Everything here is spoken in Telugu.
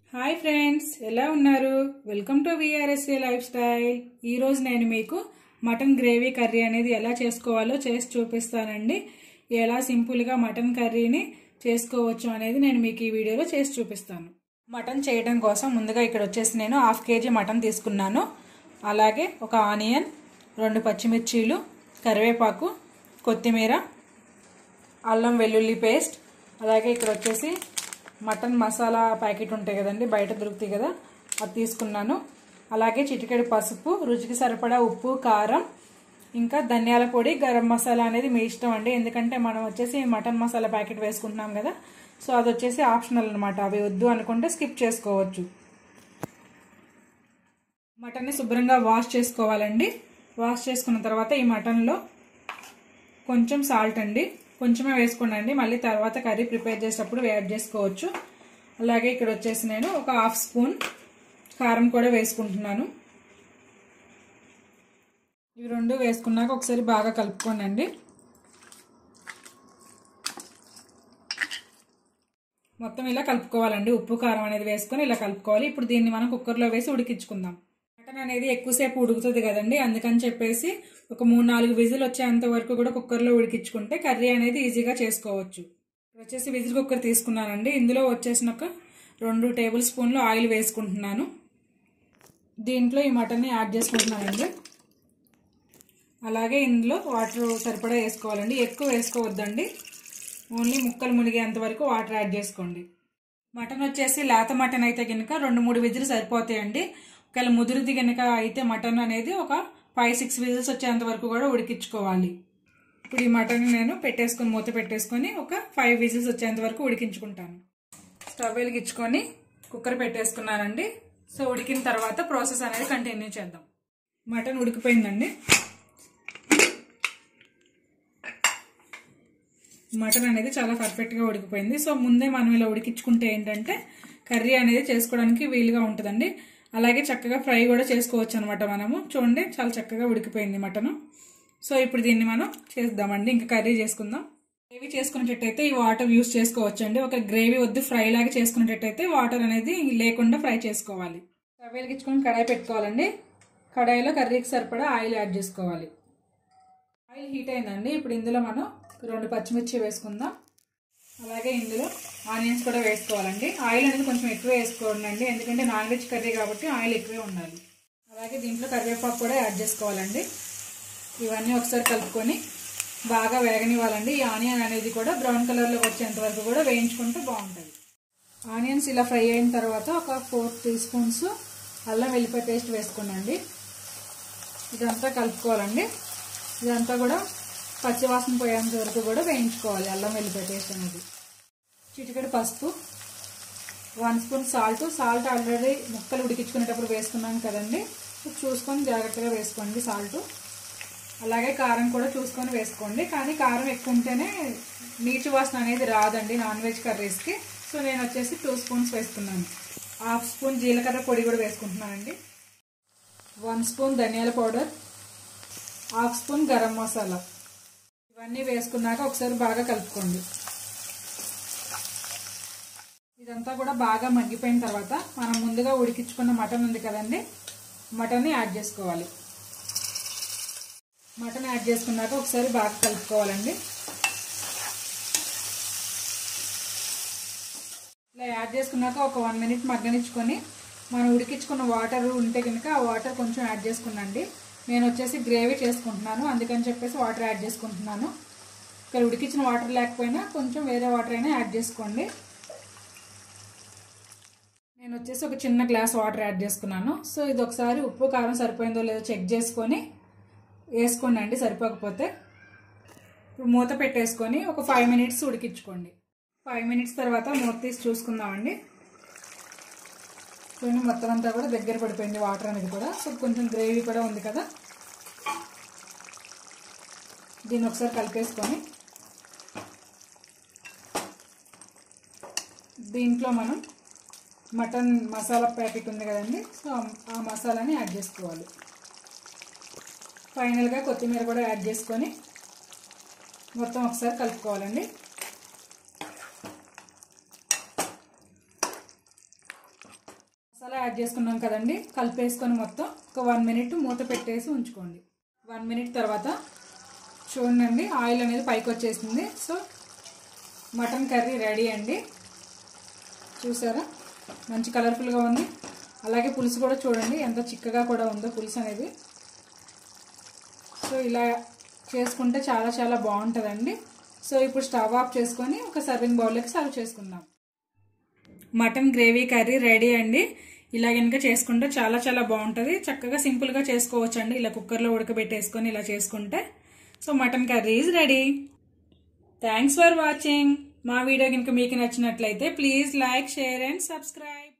హాయ్ ఫ్రెండ్స్ ఎలా ఉన్నారు welcome to VRSA lifestyle ఈరోజు నేను మీకు మటన్ గ్రేవీ కర్రీ అనేది ఎలా చేసుకోవాలో చేసి చూపిస్తానండి ఎలా సింపుల్గా మటన్ కర్రీని చేసుకోవచ్చు అనేది నేను మీకు ఈ వీడియోలో చేసి చూపిస్తాను మటన్ చేయడం కోసం ముందుగా ఇక్కడ వచ్చేసి నేను హాఫ్ కేజీ మటన్ తీసుకున్నాను అలాగే ఒక ఆనియన్ రెండు పచ్చిమిర్చీలు కరివేపాకు కొత్తిమీర అల్లం వెల్లుల్లి పేస్ట్ అలాగే ఇక్కడ వచ్చేసి మటన్ మసాలా ప్యాకెట్ ఉంటాయి కదండి బయట దొరుకుతాయి కదా అది తీసుకున్నాను అలాగే చిటికెడు పసుపు రుచికి సరిపడా ఉప్పు కారం ఇంకా ధనియాల పొడి గరం మసాలా అనేది మీ ఇష్టం అండి ఎందుకంటే మనం వచ్చేసి మటన్ మసాలా ప్యాకెట్ వేసుకుంటున్నాం కదా సో అది వచ్చేసి ఆప్షనల్ అనమాట అవి వద్దు అనుకుంటే స్కిప్ చేసుకోవచ్చు మటన్ని శుభ్రంగా వాష్ చేసుకోవాలండి వాష్ చేసుకున్న తర్వాత ఈ మటన్లో కొంచెం సాల్ట్ అండి కొంచెమే వేసుకోండి మళ్ళీ తర్వాత కర్రీ ప్రిపేర్ చేసేటప్పుడు యాడ్ చేసుకోవచ్చు అలాగే ఇక్కడ వచ్చేసి నేను ఒక హాఫ్ స్పూన్ కారం కూడా వేసుకుంటున్నాను ఇవి రెండు వేసుకున్నాక ఒకసారి బాగా కలుపుకోండి మొత్తం ఇలా కలుపుకోవాలండి ఉప్పు కారం అనేది వేసుకొని ఇలా కలుపుకోవాలి ఇప్పుడు దీన్ని మనం కుక్కర్లో వేసి ఉడికించుకుందాం మటన్ అనేది ఎక్కువసేపు ఉడుకుతుంది కదండి అందుకని చెప్పేసి ఒక మూడు నాలుగు విజిల్ వచ్చేంత వరకు కూడా కుక్కర్లో ఉడికించుకుంటే కర్రీ అనేది ఈజీగా చేసుకోవచ్చు వచ్చేసి విజిల్ కుక్కర్ తీసుకున్నానండి ఇందులో వచ్చేసిన ఒక రెండు టేబుల్ స్పూన్లు ఆయిల్ వేసుకుంటున్నాను దీంట్లో ఈ మటన్ని యాడ్ చేసుకుంటున్నానండి అలాగే ఇందులో వాటర్ సరిపడా వేసుకోవాలండి ఎక్కువ వేసుకోవద్దండి ఓన్లీ ముక్కలు మునిగేంత వరకు వాటర్ యాడ్ చేసుకోండి మటన్ వచ్చేసి లేత మటన్ అయితే కనుక రెండు మూడు విజిల్ సరిపోతాయండి ఒకవేళ ముదురుది కనుక అయితే మటన్ అనేది ఒక ఫైవ్ సిక్స్ విజిల్స్ వచ్చేంత వరకు కూడా ఉడికించుకోవాలి ఇప్పుడు ఈ మటన్ నేను పెట్టేసుకొని మూత పెట్టేసుకొని ఒక ఫైవ్ విజిల్స్ వచ్చేంత వరకు ఉడికించుకుంటాను స్టవ్ వెలిగించుకొని కుక్కర్ పెట్టేసుకున్నానండి సో ఉడికిన తర్వాత ప్రాసెస్ అనేది కంటిన్యూ చేద్దాం మటన్ ఉడికిపోయిందండి మటన్ అనేది చాలా పర్ఫెక్ట్గా ఉడికిపోయింది సో ముందే మనం ఇలా ఉడికించుకుంటే ఏంటంటే కర్రీ అనేది చేసుకోవడానికి వీలుగా ఉంటుందండి అలాగే చక్కగా ఫ్రై కూడా చేసుకోవచ్చు అనమాట మనము చూడండి చాలా చక్కగా ఉడికిపోయింది మటన్ సో ఇప్పుడు దీన్ని మనం చేద్దామండి ఇంకా కర్రీ చేసుకుందాం గ్రేవీ చేసుకునేటట్టయితే ఈ వాటర్ యూస్ చేసుకోవచ్చు అండి ఒక గ్రేవీ వద్దు ఫ్రై లాగా చేసుకునేటట్టయితే వాటర్ అనేది లేకుండా ఫ్రై చేసుకోవాలి స్టవ్ వెలిగించుకొని కడాయి పెట్టుకోవాలండి కడాయిలో కర్రీకి సరిపడా ఆయిల్ యాడ్ చేసుకోవాలి ఆయిల్ హీట్ అయిందండి ఇప్పుడు ఇందులో మనం రెండు పచ్చిమిర్చి వేసుకుందాం అలాగే ఇందులో ఆనియన్స్ కూడా వేసుకోవాలండి ఆయిల్ అనేది కొంచెం ఎక్కువ వేసుకోండి ఎందుకంటే నాన్ వెజ్ కర్రీ కాబట్టి ఆయిల్ ఎక్కువే ఉండాలి అలాగే దీంట్లో కరివేపాకు కూడా యాడ్ చేసుకోవాలండి ఇవన్నీ ఒకసారి కలుపుకొని బాగా వేగనివ్వాలండి ఈ ఆనియన్ అనేది కూడా బ్రౌన్ కలర్లోకి వచ్చేంత వరకు కూడా వేయించుకుంటే బాగుంటుంది ఆనియన్స్ ఇలా ఫ్రై అయిన తర్వాత ఒక ఫోర్ టీ స్పూన్స్ అల్లం వెల్లిపాయ పేస్ట్ వేసుకోండి ఇదంతా కలుపుకోవాలండి ఇదంతా కూడా పచ్చివాసన పోయేంత వరకు కూడా వేయించుకోవాలి అల్లం వెల్లిపాయ పేస్ట్ అనేది చిటికెడు పసుపు one spoon salt salt already ముక్కలు ఉడికించుకునేటప్పుడు వేసుకున్నాను కదండి చూసుకొని జాగ్రత్తగా వేసుకోండి సాల్ట్ అలాగే కారం కూడా చూసుకొని వేసుకోండి కానీ కారం ఎక్కువ ఉంటేనే నీచు వాసన అనేది రాదండి నాన్ వెజ్ కర్రీస్కి సో నేను వచ్చేసి టూ స్పూన్స్ వేసుకున్నాను హాఫ్ స్పూన్ జీలకర్ర పొడి కూడా వేసుకుంటున్నానండి వన్ స్పూన్ ధనియాల powder half spoon garam masala ఇవన్నీ వేసుకున్నాక ఒకసారి బాగా కలుపుకోండి ఇదంతా కూడా బాగా మగ్గిపోయిన తర్వాత మనం ముందుగా ఉడికించుకున్న మటన్ ఉంది కదండి మటన్ని యాడ్ చేసుకోవాలి మటన్ యాడ్ చేసుకున్నాక ఒకసారి బాగా కలుపుకోవాలండి ఇలా యాడ్ చేసుకున్నాక ఒక వన్ మినిట్ మగ్గనిచ్చుకొని మనం ఉడికించుకున్న వాటర్ ఉంటే కనుక ఆ వాటర్ కొంచెం యాడ్ చేసుకున్నాండి నేను వచ్చేసి గ్రేవీ చేసుకుంటున్నాను అందుకని చెప్పేసి వాటర్ యాడ్ చేసుకుంటున్నాను ఇక్కడ ఉడికించిన వాటర్ లేకపోయినా కొంచెం వేరే వాటర్ అయినా యాడ్ చేసుకోండి నేను వచ్చేసి ఒక చిన్న గ్లాస్ వాటర్ యాడ్ చేసుకున్నాను సో ఇది ఒకసారి ఉప్పు కారం సరిపోయిందో లేదో చెక్ చేసుకొని వేసుకోండి అండి సరిపోకపోతే ఇప్పుడు మూత పెట్టేసుకొని ఒక ఫైవ్ మినిట్స్ ఉడికించుకోండి ఫైవ్ మినిట్స్ తర్వాత మూత తీసి చూసుకుందామండి చూడండి మొత్తం అంతా కూడా దగ్గర పడిపోయింది వాటర్ అనేది కూడా సో కొంచెం గ్రేవీ కూడా ఉంది కదా దీన్ని ఒకసారి కలిపేసుకొని దీంట్లో మనం మటన్ మసాలా ప్యాకెట్ ఉంది కదండి సో ఆ మసాలాని యాడ్ చేసుకోవాలి ఫైనల్గా కొత్తిమీర కూడా యాడ్ చేసుకొని మొత్తం ఒకసారి కలుపుకోవాలండి మసాలా యాడ్ చేసుకున్నాం కదండి కలిపేసుకొని మొత్తం ఒక వన్ మినిట్ మూత పెట్టేసి ఉంచుకోండి వన్ మినిట్ తర్వాత చూడండి ఆయిల్ అనేది పైకి వచ్చేసింది సో మటన్ కర్రీ రెడీ అండి చూసారా మంచి కలర్ఫుల్గా ఉంది అలాగే పులుసు కూడా చూడండి ఎంత చిక్కగా కూడా ఉందో పులుసు అనేది సో ఇలా చేసుకుంటే చాలా చాలా బాగుంటుందండి సో ఇప్పుడు స్టవ్ ఆఫ్ చేసుకొని ఒక సర్వింగ్ బౌల్లోకి సర్వ్ చేసుకుందాం మటన్ గ్రేవీ కర్రీ రెడీ అండి ఇలా కనుక చేసుకుంటే చాలా చాలా బాగుంటుంది చక్కగా సింపుల్గా చేసుకోవచ్చు అండి ఇలా కుక్కర్లో ఉడకబెట్టేసుకొని ఇలా చేసుకుంటే so mutton curry is ready thanks for watching మా వీడియో కనుక మీకు నచ్చినట్లయితే please like share and subscribe